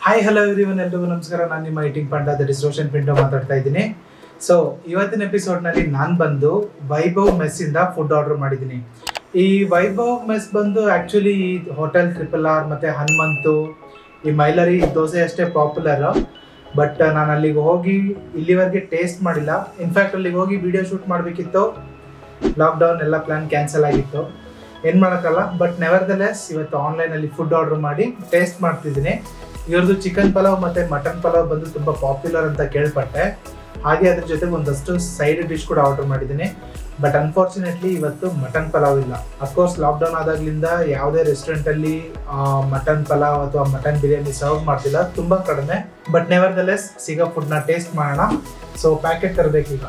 hi hello ಇವನ್ ಎಲ್ರಿಗೂ ನಮಸ್ಕಾರ ನಾನು ನಿಮ್ಮ ಐಟಿಂಗ್ ಪಂಡ ದಟ್ ಇಸ್ ರೋಷನ್ ಪಿಂಟೋ ಮಾತಾಡ್ತಾ ಇದ್ದೀನಿ ಸೊ ಇವತ್ತಿನ ಎಪಿಸೋಡ್ನಲ್ಲಿ ನಾನು ಬಂದು ವೈಭವ್ ಮೆಸ್ಸಿಂದ ಫುಡ್ ಆರ್ಡರ್ ಮಾಡಿದ್ದೀನಿ ಈ ವೈಭವ್ ಮೆಸ್ ಬಂದು ಆ್ಯಕ್ಚುಲಿ ಈ ಹೋಟೆಲ್ ಟ್ರಿಪಲ್ ಆರ್ ಮತ್ತು ಹನುಮಂತು ಈ ಮೈಲರಿ ದೋಸೆ ಅಷ್ಟೇ ಪಾಪ್ಯುಲರ್ ಬಟ್ ನಾನು ಅಲ್ಲಿಗೆ ಹೋಗಿ ಇಲ್ಲಿವರೆಗೆ ಟೇಸ್ಟ್ ಮಾಡಿಲ್ಲ ಇನ್ಫ್ಯಾಕ್ಟ್ ಅಲ್ಲಿಗೆ ಹೋಗಿ ವಿಡಿಯೋ ಶೂಟ್ ಮಾಡಬೇಕಿತ್ತು ಲಾಕ್ಡೌನ್ ಎಲ್ಲ ಪ್ಲಾನ್ ಕ್ಯಾನ್ಸಲ್ ಆಗಿತ್ತು ಏನು ಮಾಡೋಕ್ಕಲ್ಲ ಬಟ್ ನೆವರ್ ದ ಲೆಸ್ ಇವತ್ತು ಆನ್ಲೈನಲ್ಲಿ ಫುಡ್ ಆರ್ಡರ್ ಮಾಡಿ ಟೇಸ್ಟ್ ಮಾಡ್ತಿದ್ದೀನಿ ಇವ್ರದ್ದು ಚಿಕನ್ ಪಲಾವ್ ಮತ್ತು ಮಟನ್ ಪಲಾವ್ ಬಂದು ತುಂಬ ಪಾಪ್ಯುಲರ್ ಅಂತ ಕೇಳ್ಪಟ್ಟೆ ಹಾಗೆ ಅದ್ರ ಜೊತೆ ಒಂದಷ್ಟು ಸೈಡ್ ಡಿಶ್ ಕೂಡ ಆರ್ಡರ್ ಮಾಡಿದ್ದೀನಿ ಬಟ್ ಅನ್ಫಾರ್ಚುನೇಟ್ಲಿ ಇವತ್ತು ಮಟನ್ ಪಲಾವ್ ಇಲ್ಲ ಅಫ್ಕೋರ್ಸ್ ಲಾಕ್ಡೌನ್ ಆದಾಗ್ಲಿಂದ ಯಾವುದೇ ರೆಸ್ಟೋರೆಂಟಲ್ಲಿ ಮಟನ್ ಪಲಾವ್ ಅಥವಾ ಮಟನ್ ಬಿರಿಯಾನಿ ಸರ್ವ್ ಮಾಡ್ತಿಲ್ಲ ತುಂಬ ಕಡಿಮೆ ಬಟ್ ನೆವರ್ ದ ಲೆಸ್ ಸಿಗೋ ಫುಡ್ನ ಟೇಸ್ಟ್ ಮಾಡೋಣ ಸೊ ಪ್ಯಾಕೆಟ್ ತರಬೇಕೀಗ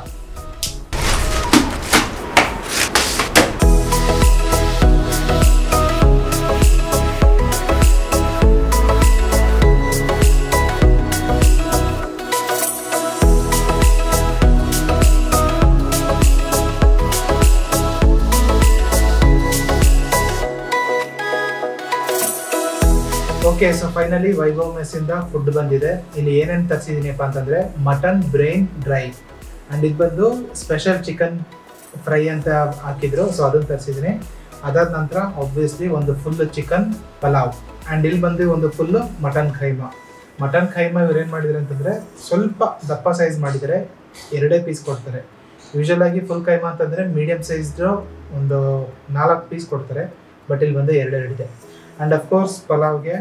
ಓಕೆ ಸೊ ಫೈನಲಿ ವೈಭವ್ ಮೆಸ್ಸಿಂದ ಫುಡ್ ಬಂದಿದೆ ಇಲ್ಲಿ ಏನೇನು ತರಿಸಿದೀನಿಪ್ಪ ಅಂತಂದ್ರೆ ಮಟನ್ ಬ್ರೈನ್ ಡ್ರೈ ಅಂಡ್ ಇದು ಬಂದು ಸ್ಪೆಷಲ್ ಚಿಕನ್ ಫ್ರೈ ಅಂತ ಹಾಕಿದ್ರು ಸೊ ಅದನ್ನು ತರಿಸಿದ್ದೀನಿ ಅದಾದ ನಂತರ ಆಬ್ವಿಯಸ್ಲಿ ಒಂದು ಫುಲ್ ಚಿಕನ್ ಪಲಾವ್ ಆ್ಯಂಡ್ ಇಲ್ಲಿ ಬಂದು ಒಂದು full mutton keema mutton keema ಇವ್ರು ಏನು ಮಾಡಿದ್ದಾರೆ ಅಂತಂದರೆ ಸ್ವಲ್ಪ ದಪ್ಪ ಸೈಜ್ ಮಾಡಿದರೆ ಎರಡೇ ಪೀಸ್ ಕೊಡ್ತಾರೆ ಯೂಶಲ್ ಆಗಿ ಫುಲ್ ಕೈಮಾ ಅಂತಂದರೆ ಮೀಡಿಯಮ್ ಸೈಜ್ದು ಒಂದು ನಾಲ್ಕು ಪೀಸ್ ಕೊಡ್ತಾರೆ ಬಟ್ ಇಲ್ಲಿ ಬಂದು ಎರಡೆರಡಿದೆ ಆ್ಯಂಡ್ ಅಫ್ಕೋರ್ಸ್ ಪಲಾವ್ಗೆ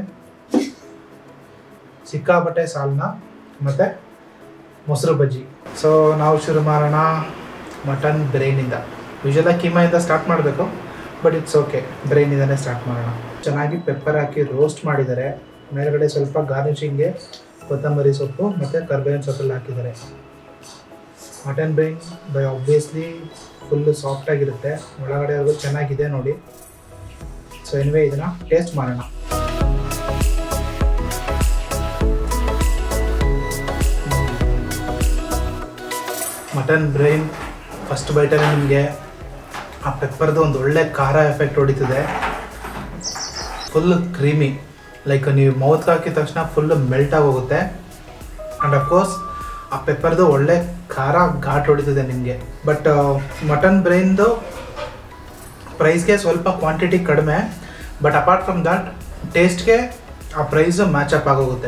ಸಿಕ್ಕಾಪಟ್ಟೆ ಸಾಲ್ನ ಮತ್ತು ಮೊಸರು ಬಜ್ಜಿ ಸೊ ನಾವು ಶುರು ಮಾಡೋಣ ಮಟನ್ ಬ್ರೈನಿಂದ ಯೂಶಲಾಗಿ ಕೀಮಾಯಿಂದ ಸ್ಟಾರ್ಟ್ ಮಾಡಬೇಕು ಬಟ್ ಇಟ್ಸ್ ಓಕೆ ಬ್ರೈನಿಂದನೇ ಸ್ಟಾರ್ಟ್ ಮಾಡೋಣ ಚೆನ್ನಾಗಿ ಪೆಪ್ಪರ್ ಹಾಕಿ ರೋಸ್ಟ್ ಮಾಡಿದ್ದಾರೆ ಮೇಲ್ಗಡೆ ಸ್ವಲ್ಪ ಗಾರ್ನಿಶಿಂಗ್ಗೆ ಕೊತ್ತಂಬರಿ ಸೊಪ್ಪು ಮತ್ತು ಕರ್ಬೇವಿನ ಸೊಪ್ಪಲ್ಲಿ ಹಾಕಿದ್ದಾರೆ mutton brain by obviously full ಸಾಫ್ಟಾಗಿರುತ್ತೆ ಒಳಗಡೆವರೆಗೂ ಚೆನ್ನಾಗಿದೆ ನೋಡಿ ಸೊ ಎನಿವೆ ಇದನ್ನ ಟೇಸ್ಟ್ ಮಾಡೋಣ ಮಟನ್ ಬ್ರೈನ್ ಫಸ್ಟ್ ಬೈಟಲ್ಲಿ ನಿಮಗೆ ಆ ಪೆಪ್ಪರ್ದು ಒಂದು ಒಳ್ಳೆ ಖಾರ ಎಫೆಕ್ಟ್ ಹೊಡಿತದೆ ಫುಲ್ ಕ್ರೀಮಿ ಲೈಕ್ ನೀವು ಮೌತ್ಗೆ ಹಾಕಿದ ತಕ್ಷಣ ಫುಲ್ ಮೆಲ್ಟ್ ಆಗೋಗುತ್ತೆ ಆ್ಯಂಡ್ ಅಫ್ಕೋರ್ಸ್ ಆ ಪೆಪ್ಪರ್ದು ಒಳ್ಳೆ ಖಾರ ಘಾಟ್ ಹೊಡಿತದೆ ನಿಮಗೆ ಬಟ್ ಮಟನ್ ಬ್ರೈನ್ದು ಪ್ರೈಸ್ಗೆ ಸ್ವಲ್ಪ ಕ್ವಾಂಟಿಟಿ ಕಡಿಮೆ ಬಟ್ ಅಪಾರ್ಟ್ ಫ್ರಮ್ ದಟ್ ಟೇಸ್ಟ್ಗೆ ಆ ಪ್ರೈಸು ಮ್ಯಾಚ್ ಅಪ್ ಆಗೋಗುತ್ತೆ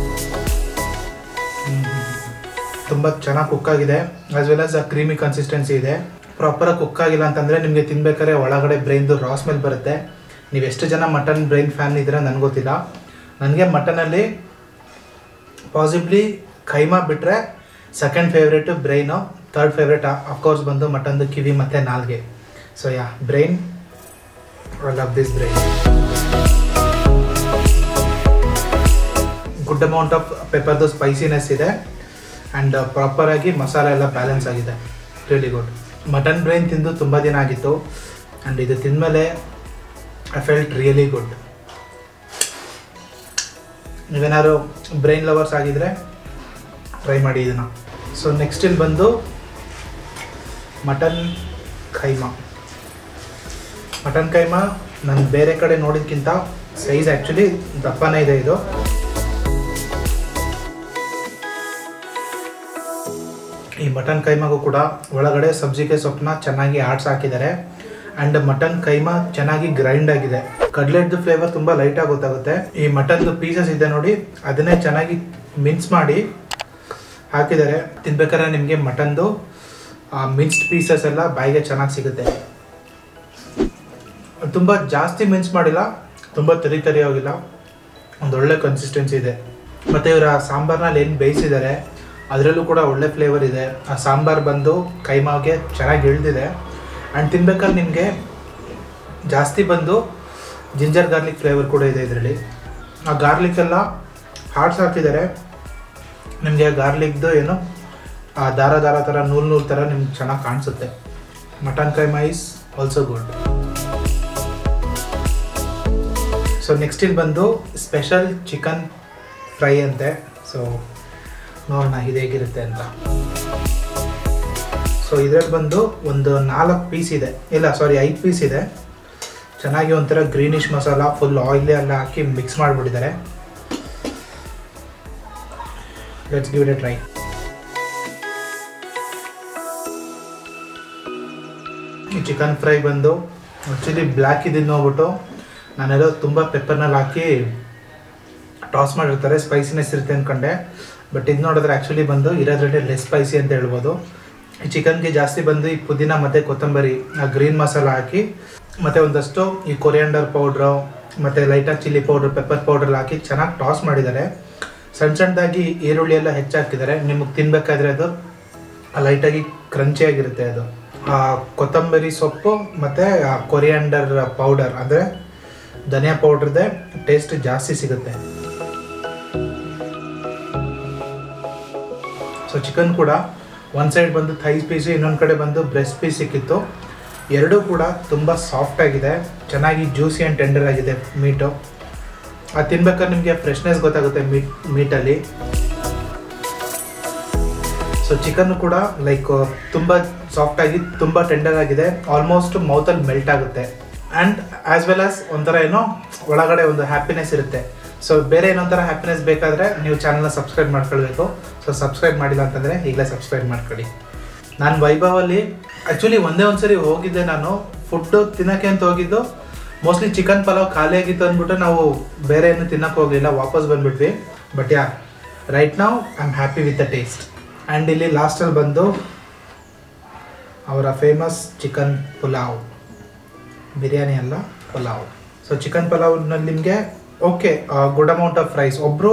ತುಂಬ ಚೆನ್ನಾಗಿ ಕುಕ್ ಆಗಿದೆ ಆಸ್ ವೆಲ್ ಆಸ್ ಆ ಕ್ರೀಮಿ ಕನ್ಸಿಸ್ಟೆನ್ಸಿ ಇದೆ ಪ್ರಾಪರಾಗಿ ಕುಕ್ ಆಗಿಲ್ಲ ಅಂತಂದರೆ ನಿಮಗೆ ತಿನ್ಬೇಕಾದ್ರೆ ಒಳಗಡೆ ಬ್ರೈನ್ದು ರಾ ಸ್ಮೆಲ್ ಬರುತ್ತೆ ನೀವು ಎಷ್ಟು ಜನ ಮಟನ್ ಬ್ರೈನ್ ಫ್ಯಾನ್ ಇದ್ದೀರಾ ನನಗೆ ಗೊತ್ತಿಲ್ಲ ನನಗೆ ಮಟನಲ್ಲಿ ಪಾಸಿಬ್ಲಿ ಖೈಮಾ ಬಿಟ್ಟರೆ second favourite brain third favourite of course ಬಂದು ಮಟನ್ದು ಕಿವಿ ಮತ್ತು ನಾಲ್ಗೆ so yeah brain I love this brain good amount of ಪೆಪ್ಪರ್ದು ಸ್ಪೈಸಿನೆಸ್ ಇದೆ ಆ್ಯಂಡ್ ಪ್ರಾಪರಾಗಿ ಮಸಾಲೆ ಎಲ್ಲ ಬ್ಯಾಲೆನ್ಸ್ ಆಗಿದೆ ರಿಯಲಿ ಗುಡ್ ಮಟನ್ ಬ್ರೈನ್ ತಿಂದು ತುಂಬ ದಿನ ಆಗಿತ್ತು ಆ್ಯಂಡ್ ಇದು ತಿಂದಮೇಲೆ ಐ ಫೆಲ್ಟ್ ರಿಯಲಿ ಗುಡ್ ನೀವೇನಾದ್ರು ಬ್ರೈನ್ ಲವರ್ಸ್ ಆಗಿದ್ರೆ ಟ್ರೈ ಮಾಡಿ ಇದನ್ನು ಸೊ ನೆಕ್ಸ್ಟ್ ಇಲ್ಲಿ ಬಂದು ಮಟನ್ ಖೈಮಾ ಮಟನ್ ಕೈಮಾ ನಾನು ಬೇರೆ ಕಡೆ ನೋಡಿದ್ಕಿಂತ ಸೈಜ್ ಆ್ಯಕ್ಚುಲಿ ದಪ್ಪನೇ ಇದೆ ಇದು ಈ ಮಟನ್ ಕೈಮಾಗೂ ಕೂಡ ಒಳಗಡೆ ಸಬ್ಜಿಗೆ ಸೊಪ್ಪನ್ನ ಚೆನ್ನಾಗಿ ಆಡ್ಸ್ ಹಾಕಿದ್ದಾರೆ ಆ್ಯಂಡ್ ಮಟನ್ ಕೈಮಾ ಚೆನ್ನಾಗಿ ಗ್ರೈಂಡ್ ಆಗಿದೆ ಕಡ್ಲೆಟ್ದು ಫ್ಲೇವರ್ ತುಂಬ ಲೈಟಾಗಿ ಗೊತ್ತಾಗುತ್ತೆ ಈ ಮಟನ್ದು ಪೀಸಸ್ ಇದೆ ನೋಡಿ ಅದನ್ನೇ ಚೆನ್ನಾಗಿ ಮಿನ್ಸ್ ಮಾಡಿ ಹಾಕಿದ್ದಾರೆ ತಿನ್ಬೇಕಾದ್ರೆ ನಿಮಗೆ ಮಟನ್ದು ಮಿನ್ಸ್ಡ್ ಪೀಸಸ್ ಎಲ್ಲ ಬಾಯಿಗೆ ಚೆನ್ನಾಗಿ ಸಿಗುತ್ತೆ ತುಂಬ ಜಾಸ್ತಿ ಮಿನ್ಸ್ ಮಾಡಿಲ್ಲ ತುಂಬ ತರಿ ತರಿ ಹೋಗಿಲ್ಲ ಒಂದೊಳ್ಳೆ ಕನ್ಸಿಸ್ಟೆನ್ಸಿ ಇದೆ ಮತ್ತು ಇವರ ಸಾಂಬಾರ್ನಲ್ಲಿ ಏನು ಬೇಯಿಸಿದ್ದಾರೆ ಅದರಲ್ಲೂ ಕೂಡ ಒಳ್ಳೆ ಫ್ಲೇವರ್ ಇದೆ ಆ ಸಾಂಬಾರು ಬಂದು ಕೈಮಾಗೆ ಚೆನ್ನಾಗಿ ಇಳಿದಿದೆ ಆ್ಯಂಡ್ ತಿನ್ಬೇಕಾದ್ರೆ ನಿಮಗೆ ಜಾಸ್ತಿ ಬಂದು ಜಿಂಜರ್ ಗಾರ್ಲಿಕ್ ಫ್ಲೇವರ್ ಕೂಡ ಇದೆ ಇದರಲ್ಲಿ ಆ ಗಾರ್ಲಿಕ್ ಎಲ್ಲ ಹಾರ್ಟ್ಸ್ ಹಾಕಿದ್ದಾರೆ ನಿಮಗೆ ಗಾರ್ಲಿಕ್ದು ಏನು ಆ ದಾರ ದಾರ ಥರ ನೂಲು ನೂಲು ಥರ ನಿಮ್ಗೆ ಚೆನ್ನಾಗಿ ಕಾಣಿಸುತ್ತೆ mutton keema is also good so next ಇಲ್ಲಿ ಬಂದು ಸ್ಪೆಷಲ್ ಚಿಕನ್ ಫ್ರೈ ಅಂತೆ ಸೊ ನೋಡೋಣ ಇದು ಹೇಗಿರುತ್ತೆ ಅಂತ ಸೊ ಇದರಲ್ಲಿ ಬಂದು ಒಂದು ನಾಲ್ಕು ಪೀಸ್ ಇದೆ ಇಲ್ಲ ಸಾರಿ ಐದು ಪೀಸ್ ಇದೆ ಚೆನ್ನಾಗಿ ಒಂಥರ ಗ್ರೀನಿಶ್ ಮಸಾಲ ಫುಲ್ ಆಯಿಲ್ ಎಲ್ಲ ಹಾಕಿ ಮಿಕ್ಸ್ ಮಾಡಿಬಿಟ್ಟಿದ್ದಾರೆ let's give it a try ಈ ಚಿಕನ್ ಫ್ರೈ ಬಂದು ಆ್ಯಕ್ಚುಲಿ ಬ್ಲ್ಯಾಕ್ ಇದ್ದು ನೋಡ್ಬಿಟ್ಟು ನಾನೆಲ್ಲೋ ತುಂಬ ಪೆಪ್ಪರ್ನಲ್ಲಿ ಹಾಕಿ ಟಾಸ್ ಮಾಡಿರ್ತಾರೆ ಸ್ಪೈಸಿನೆಸ್ ಇರುತ್ತೆ ಅಂದ್ಕೊಂಡೆ ಬಟ್ ಇದು ನೋಡಿದ್ರೆ ಆ್ಯಕ್ಚುಲಿ ಬಂದು ಇರೋದ್ರಲ್ಲಿ ಲೆಸ್ ಸ್ಪೈಸಿ ಅಂತ ಹೇಳ್ಬೋದು ಈ ಚಿಕನ್ಗೆ ಜಾಸ್ತಿ ಬಂದು ಈ ಪುದೀನ ಮತ್ತು ಕೊತ್ತಂಬರಿ ಆ ಗ್ರೀನ್ ಮಸಾಲ ಹಾಕಿ ಮತ್ತು ಒಂದಷ್ಟು ಈ ಕೊರಿಯಾಂಡರ್ ಪೌಡ್ರು ಮತ್ತು ಲೈಟಾಗಿ ಚಿಲ್ಲಿ ಪೌಡ್ರ್ ಪೆಪ್ಪರ್ ಪೌಡ್ರ್ ಹಾಕಿ ಚೆನ್ನಾಗಿ ಟಾಸ್ ಮಾಡಿದ್ದಾರೆ ಸಣ್ಣ ಸಣ್ಣದಾಗಿ ಈರುಳ್ಳಿ ಎಲ್ಲ ಹೆಚ್ಚಾಕಿದ್ದಾರೆ ನಿಮಗೆ ತಿನ್ಬೇಕಾದ್ರೆ ಅದು ಲೈಟಾಗಿ ಕ್ರಂಚಿಯಾಗಿರುತ್ತೆ ಅದು ಆ ಕೊತ್ತಂಬರಿ ಸೊಪ್ಪು ಮತ್ತು ಕೊರಿಯಾಂಡರ್ ಪೌಡರ್ ಅಂದರೆ ಧನಿಯಾ ಪೌಡ್ರದೇ ಟೇಸ್ಟ್ ಜಾಸ್ತಿ ಸಿಗುತ್ತೆ ಸೊ ಚಿಕನ್ ಕೂಡ ಒಂದು ಸೈಡ್ ಬಂದು ಥೈಸ್ ಪೀಸು ಇನ್ನೊಂದು ಕಡೆ ಬಂದು ಬ್ರೆಸ್ಟ್ ಪೀಸ್ ಸಿಕ್ಕಿತ್ತು ಎರಡೂ ಕೂಡ ತುಂಬ ಸಾಫ್ಟ್ ಆಗಿದೆ ಚೆನ್ನಾಗಿ ಜ್ಯೂಸಿ ಆ್ಯಂಡ್ ಟೆಂಡರ್ ಆಗಿದೆ ಮೀಟು ಅದು ತಿನ್ಬೇಕಾದ್ರೆ ನಿಮಗೆ ಫ್ರೆಶ್ನೆಸ್ ಗೊತ್ತಾಗುತ್ತೆ ಮೀಟ್ ಮೀಟಲ್ಲಿ ಸೊ ಚಿಕನ್ ಕೂಡ ಲೈಕ್ ತುಂಬ ಸಾಫ್ಟ್ ಆಗಿ ತುಂಬ ಟೆಂಡರ್ ಆಗಿದೆ ಆಲ್ಮೋಸ್ಟ್ ಮೌತಲ್ಲಿ ಮೆಲ್ಟ್ ಆಗುತ್ತೆ ಆ್ಯಂಡ್ ಆ್ಯಸ್ ವೆಲ್ ಆಸ್ ಒಂಥರ ಏನೋ ಒಳಗಡೆ ಒಂದು ಹ್ಯಾಪಿನೆಸ್ ಇರುತ್ತೆ ಸೊ ಬೇರೆ ಏನೊಂಥರ ಹ್ಯಾಪಿನೆಸ್ ಬೇಕಾದರೆ ನೀವು ಚಾನಲ್ನ ಸಬ್ಸ್ಕ್ರೈಬ್ ಮಾಡ್ಕೊಳ್ಬೇಕು ಸೊ ಸಬ್ಸ್ಕ್ರೈಬ್ ಮಾಡಿಲ್ಲ ಅಂತಂದರೆ ಈಗಲೇ ಸಬ್ಸ್ಕ್ರೈಬ್ ಮಾಡ್ಕೊಳ್ಳಿ ನಾನು ವೈಭವಲ್ಲಿ ಆ್ಯಕ್ಚುಲಿ ಒಂದೇ ಒಂದು ಸರಿ ಹೋಗಿದ್ದೆ ನಾನು ಫುಡ್ಡು ತಿನ್ನೋಕ್ಕೆ ಅಂತ ಹೋಗಿದ್ದು ಮೋಸ್ಟ್ಲಿ ಚಿಕನ್ ಪಲಾವ್ ಖಾಲಿ ಆಗಿತ್ತು ಅಂದ್ಬಿಟ್ಟು ನಾವು ಬೇರೆ ಏನು ತಿನ್ನಕ್ಕೆ ಹೋಗಲಿಲ್ಲ ವಾಪಸ್ ಬಂದ್ಬಿಟ್ವಿ ಬಟ್ ಯಾ ರೈಟ್ ನಾವು I am happy with the taste and ಇಲ್ಲಿ ಲಾಸ್ಟಲ್ಲಿ ಬಂದು ಅವರ ಫೇಮಸ್ ಚಿಕನ್ ಪುಲಾವ್ ಬಿರಿಯಾನಿ ಅಲ್ಲ ಪಲಾವ್ ಸೊ ಚಿಕನ್ ಪಲಾವ್ನಲ್ಲಿ ನಿಮಗೆ okay good amount of rice ಒಬ್ಬರು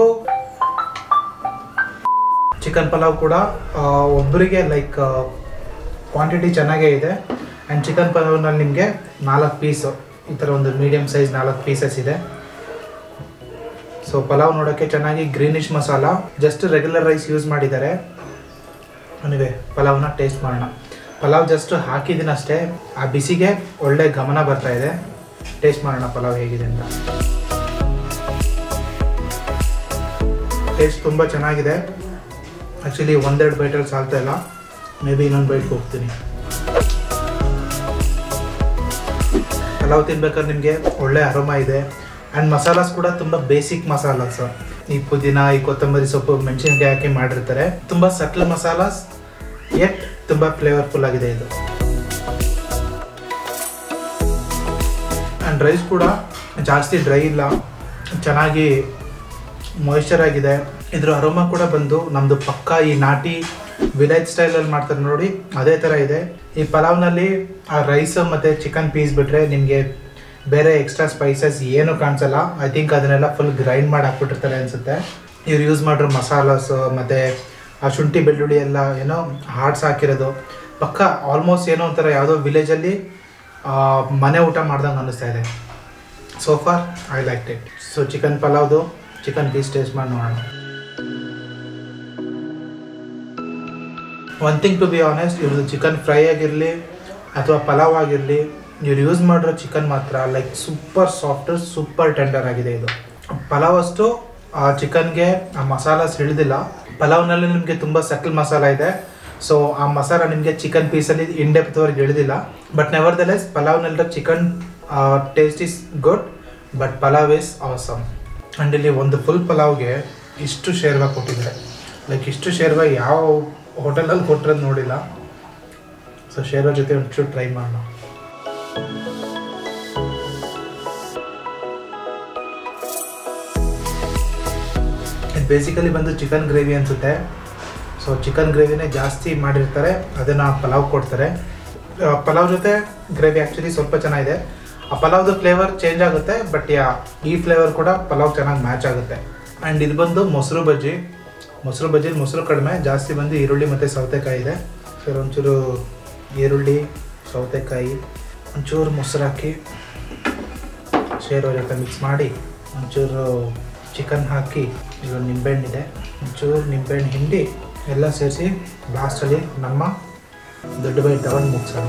ಚಿಕನ್ ಪಲಾವ್ ಕೂಡ ಆ, ಒಬ್ಬರಿಗೆ ಲೈಕ್ ಕ್ವಾಂಟಿಟಿ ಚೆನ್ನಾಗೇ ಇದೆ ಆ್ಯಂಡ್ ಚಿಕನ್ ಪಲಾವ್ನಲ್ಲಿ ನಿಮಗೆ ನಾಲ್ಕು ಪೀಸು ಈ ಥರ ಒಂದು ಮೀಡಿಯಮ್ ಸೈಜ್ ನಾಲ್ಕು ಪೀಸಸ್ ಇದೆ ಸೊ ಪಲಾವ್ ನೋಡೋಕ್ಕೆ ಚೆನ್ನಾಗಿ greenish masala just regular rice use ಮಾಡಿದ್ದಾರೆ ಅನಿವೆ ಪಲಾವ್ನ ಟೇಸ್ಟ್ ಮಾಡೋಣ ಪಲಾವ್ ಜಸ್ಟ್ ಹಾಕಿದ್ದೀನಿ ಅಷ್ಟೇ ಆ ಬಿಸಿಗೆ ಒಳ್ಳೆ ಗಮನ ಬರ್ತಾ ಇದೆ ಟೇಸ್ಟ್ ಮಾಡೋಣ ಪಲಾವ್ ಹೇಗಿದೆ ಅಂತ ಟೇಸ್ಟ್ ತುಂಬ ಚೆನ್ನಾಗಿದೆ ಆ್ಯಕ್ಚುಲಿ ಒಂದೆರಡು ಬೈಟಲ್ಲಿ ಸಾಲ್ತಾ ಇಲ್ಲ ಮೇ ಬಿ ಇನ್ನೊಂದು ಬೈಟ್ಗೆ ಹೋಗ್ತೀನಿ ಪಲಾವ್ ತಿನ್ಬೇಕಾದ್ರೆ ನಿಮಗೆ ಒಳ್ಳೆ ಅರೋಮ ಇದೆ ಆ್ಯಂಡ್ ಮಸಾಲಾಸ್ ಕೂಡ ತುಂಬ ಬೇಸಿಕ್ ಮಸಾಲಾಸ್ ಈ ಪುದೀನ ಈ ಕೊತ್ತಂಬರಿ ಸೊಪ್ಪು ಮೆಣಸಿನ್ಕಾಯಿ ಹಾಕಿ ಮಾಡಿರ್ತಾರೆ ತುಂಬ ಸಟ್ಲ್ ಮಸಾಲಾಸ್ ಎಟ್ ತುಂಬ ಫ್ಲೇವರ್ಫುಲ್ ಆಗಿದೆ ಇದು ಆ್ಯಂಡ್ ರೈಸ್ ಕೂಡ ಜಾಸ್ತಿ ಡ್ರೈ ಇಲ್ಲ ಚೆನ್ನಾಗಿ ಮಾಯ್ಶ್ಚರ್ ಆಗಿದೆ ಇದ್ರ ಅರೋಮ ಕೂಡ ಬಂದು ನಮ್ಮದು ಪಕ್ಕ ಈ ನಾಟಿ ವಿಲೇಜ್ ಸ್ಟೈಲಲ್ಲಿ ಮಾಡ್ತಾರೆ ನೋಡಿ ಅದೇ ಥರ ಇದೆ ಈ ಪಲಾವ್ನಲ್ಲಿ ಆ ರೈಸ್ ಮತ್ತು ಚಿಕನ್ ಪೀಸ್ ಬಿಟ್ಟರೆ ನಿಮಗೆ ಬೇರೆ ಎಕ್ಸ್ಟ್ರಾ ಸ್ಪೈಸಸ್ ಏನು ಕಾಣಿಸಲ್ಲ ಐ ಥಿಂಕ್ ಅದನ್ನೆಲ್ಲ ಫುಲ್ ಗ್ರೈಂಡ್ ಮಾಡಿ ಹಾಕ್ಬಿಟ್ಟಿರ್ತಾರೆ ಅನಿಸುತ್ತೆ ಇವ್ರು ಯೂಸ್ ಮಾಡಿರೋ ಮಸಾಲಾಸ್ ಮತ್ತು ಆ ಶುಂಠಿ ಬೆಳ್ಳುಳ್ಳಿ ಎಲ್ಲ ಏನೋ ಹಾರ್ಡ್ಸ್ ಹಾಕಿರೋದು ಪಕ್ಕ ಆಲ್ಮೋಸ್ಟ್ ಏನೋ ಒಂಥರ ಯಾವುದೋ ವಿಲೇಜಲ್ಲಿ ಮನೆ ಊಟ ಮಾಡ್ದಂಗೆ ಅನ್ನಿಸ್ತಾ ಇದೆ so for I like it so chicken ಪಲಾವ್ದು ಚಿಕನ್ ಪೀಸ್ ಟೇಸ್ಟ್ ಮಾಡಿ ನೋಡೋಣ one thing to be honest ಇವ್ರದ್ದು ಚಿಕನ್ ಫ್ರೈ ಆಗಿರಲಿ ಅಥವಾ ಪಲಾವ್ ಆಗಿರಲಿ ಇವ್ರು ಯೂಸ್ ಮಾಡಿರೋ ಚಿಕನ್ ಮಾತ್ರ like super soft super tender ಆಗಿದೆ ಇದು ಪಲಾವ್ ಅಷ್ಟು ಆ ಚಿಕನ್ಗೆ ಆ ಮಸಾಲಾಸ್ ಹಿಡಿದಿಲ್ಲ ಪಲಾವ್ನಲ್ಲಿ ನಿಮಗೆ ತುಂಬ ಸಟಲ್ ಮಸಾಲ ಇದೆ ಸೊ ಆ ಮಸಾಲ ನಿಮಗೆ ಚಿಕನ್ ಪೀಸಲ್ಲಿ ಇಂಡೆಪ್ತ್ವರೆಗೆ ಇಳಿದಿಲ್ಲ ಬಟ್ ನೆವರ್ ದ ಲೆಸ್ ಪಲಾವ್ನಲ್ಲಿರೋ chicken taste is good but pulao is awesome and ಇಲ್ಲಿ ಒಂದು ಫುಲ್ ಪಲಾವ್ಗೆ ಇಷ್ಟು ಶೇರ್ವಾ ಕೊಟ್ಟಿದ್ದಾರೆ ಲೈಕ್ ಇಷ್ಟು ಶೇರ್ವಾ ಯಾವ ಹೋಟೆಲಲ್ಲಿ ಕೊಟ್ಟಿರೋದು ನೋಡಿಲ್ಲ ಸೊ ಶೇರ್ವಾ ಜೊತೆ ಒಂಚೂರು ಟ್ರೈ ಮಾಡೋಣ ಇದು ಬೇಸಿಕಲಿ ಬಂದು ಚಿಕನ್ ಗ್ರೇವಿ ಅನಿಸುತ್ತೆ ಸೊ ಚಿಕನ್ ಗ್ರೇವಿನೇ ಜಾಸ್ತಿ ಮಾಡಿರ್ತಾರೆ ಅದನ್ನು ಪಲಾವ್ ಕೊಡ್ತಾರೆ ಆ, ಪಲಾವ್ ಜೊತೆ ಗ್ರೇವಿ ಆ್ಯಕ್ಚುಲಿ ಸ್ವಲ್ಪ ಚೆನ್ನಾಗಿದೆ ಆ ಪಲಾವ್ದು ಫ್ಲೇವರ್ ಚೇಂಜ್ ಆಗುತ್ತೆ ಬಟ್ ಯಾ ಈ ಫ್ಲೇವರ್ ಕೂಡ ಪಲಾವ್ ಚೆನ್ನಾಗಿ ಮ್ಯಾಚ್ ಆಗುತ್ತೆ ಆ್ಯಂಡ್ ಇದು ಬಂದು ಮೊಸರು ಬಜ್ಜಿ ಮೊಸರು ಬಜ್ಜಿಲಿ ಮೊಸರು ಕಡಿಮೆ ಜಾಸ್ತಿ ಬಂದು ಈರುಳ್ಳಿ ಮತ್ತು ಸೌತೆಕಾಯಿ ಇದೆ ಸರ್ ಒಂಚೂರು ಈರುಳ್ಳಿ ಸೌತೆಕಾಯಿ ಒಂಚೂರು ಮೊಸರು ಹಾಕಿ ಶೇರ್ವ ಜೊತೆ ಮಿಕ್ಸ್ ಮಾಡಿ ಒಂಚೂರು ಚಿಕನ್ ಹಾಕಿ ಇದು ನಿಂಬೆಹಣ್ಣಿದೆ ಒಂಚೂರು ನಿಂಬೆಹಣ್ಣು ಹಿಂಡಿ ಎಲ್ಲ ಸೇರಿಸಿ ಲಾಸ್ಟಲ್ಲಿ ನಮ್ಮ ದೊಡ್ಡ ಬೈ ತಗೊಂಡು ಮುಗಿಸೋಣ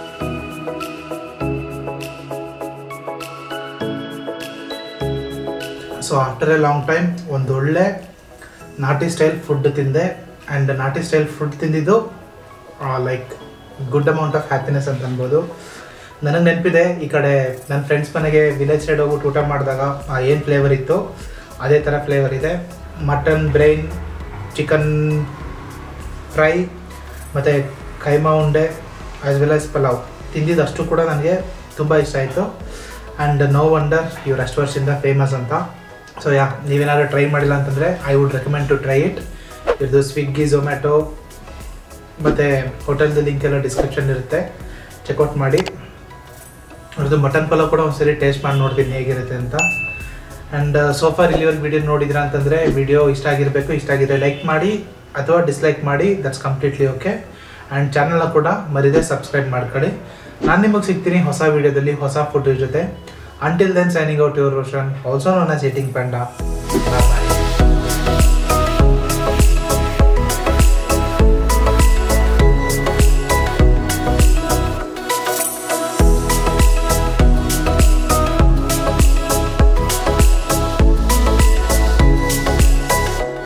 so after a long time ಒಂದು ಒಳ್ಳೆ ನಾಟಿ ಸ್ಟೈಲ್ ಫುಡ್ ತಿಂದೆ ಆ್ಯಂಡ್ ನಾಟಿ ಸ್ಟೈಲ್ ಫುಡ್ ತಿಂದಿದ್ದು like good amount of happiness ಅಂತ ಅನ್ಬೋದು ನನಗೆ ನೆನಪಿದೆ ಈ ಕಡೆ ನನ್ನ ಫ್ರೆಂಡ್ಸ್ ಮನೆಗೆ ವಿಲೇಜ್ ಸೈಡ್ ಹೋಗ್ಬಿಟ್ಟು ಊಟ ಮಾಡಿದಾಗ ಏನು ಫ್ಲೇವರ್ ಇತ್ತು ಅದೇ ಥರ ಫ್ಲೇವರ್ ಇದೆ ಮಟನ್ ಬ್ರೈನ್ ಚಿಕನ್ ಫ್ರೈ ಮತ್ತು ಕೈಮಾ ಉಂಡೆ ಆ್ಯಸ್ ವೆಲ್ ಆಸ್ ಪಲಾವ್ ತಿಂದಿದ್ದಷ್ಟು ಕೂಡ ನನಗೆ ತುಂಬ ಇಷ್ಟ ಆಯಿತು ಆ್ಯಂಡ್ ನೋ ವಂಡರ್ ಇವ್ರು ಅಷ್ಟು ವರ್ಷದಿಂದ ಫೇಮಸ್ ಅಂತ ಸೊ ಯಾ ನೀವೇನಾದ್ರು ಟ್ರೈ ಮಾಡಿಲ್ಲ ಅಂತಂದರೆ I would recommend to try it ಇವ್ರದ್ದು ಸ್ವಿಗ್ಗಿ ಝೊಮ್ಯಾಟೊ ಮತ್ತು ಹೋಟೆಲ್ದು ಲಿಂಕ್ ಎಲ್ಲ ಡಿಸ್ಕ್ರಿಪ್ಷನ್ ಇರುತ್ತೆ ಚೆಕ್ಔಟ್ ಮಾಡಿ ಅವ್ರದ್ದು ಮಟನ್ ಪಲಾವ್ ಕೂಡ ಒಂದ್ಸರಿ ಟೇಸ್ಟ್ ಮಾಡಿ ನೋಡ್ತೀನಿ ಹೇಗಿರುತ್ತೆ ಅಂತ ಆ್ಯಂಡ್ ಸೋಫಾರ್ ಇಲ್ಲಿವರೆಗೆ ವಿಡಿಯೋ ನೋಡಿದ್ರ ಅಂತಂದರೆ ವಿಡಿಯೋ ಇಷ್ಟ ಆಗಿರಬೇಕು ಇಷ್ಟ ಆಗಿದ್ರೆ ಲೈಕ್ ಮಾಡಿ ಅಥವಾ ಡಿಸ್ಲೈಕ್ ಮಾಡಿ ದಟ್ಸ್ ಕಂಪ್ಲೀಟ್ಲಿ ಓಕೆ ಆ್ಯಂಡ್ ಚಾನಲ್ನ ಕೂಡ ಮರಿದೇ ಸಬ್ಸ್ಕ್ರೈಬ್ ಮಾಡ್ಕೊಳ್ಳಿ ನಾನು ನಿಮಗೆ ಸಿಗ್ತೀನಿ ಹೊಸ ವಿಡಿಯೋದಲ್ಲಿ ಹೊಸ ಫುಡ್ ಜೊತೆ until then signing out your Roshan also known as eating panda bye